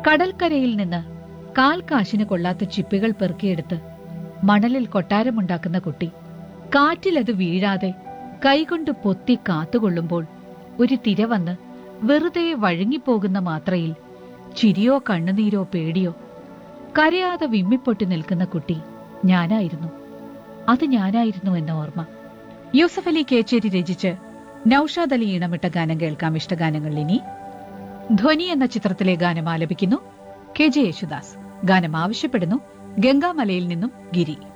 കടൽക്കരയിൽ നിന്ന് കാൽ കാശിന് കൊള്ളാത്ത ചിപ്പികൾ പെറുക്കിയെടുത്ത് മണലിൽ കൊട്ടാരമുണ്ടാക്കുന്ന കുട്ടി കാറ്റിലത് വീഴാതെ കൈകൊണ്ട് പൊത്തി കാത്തുകൊള്ളുമ്പോൾ ഒരു തിര വന്ന് വെറുതെ വഴുങ്ങിപ്പോകുന്ന മാത്രയിൽ ചിരിയോ കണ്ണുനീരോ പേടിയോ കരയാതെ വിമ്മിപ്പൊട്ടി നിൽക്കുന്ന കുട്ടി ഞാനായിരുന്നു അത് ഞാനായിരുന്നു എന്ന ഓർമ്മ യൂസഫ് അലി കേച്ചേരി രചിച്ച് നൌഷാദ് അലി ഈണമിട്ട ഗാനം കേൾക്കാം ഇഷ്ടഗാനങ്ങൾ ഇനി ധ്വനി എന്ന ചിത്രത്തിലെ ഗാനം ആലപിക്കുന്നു കെ ജെ യേശുദാസ് ഗാനം ആവശ്യപ്പെടുന്നു ഗംഗാമലയിൽ നിന്നും ഗിരി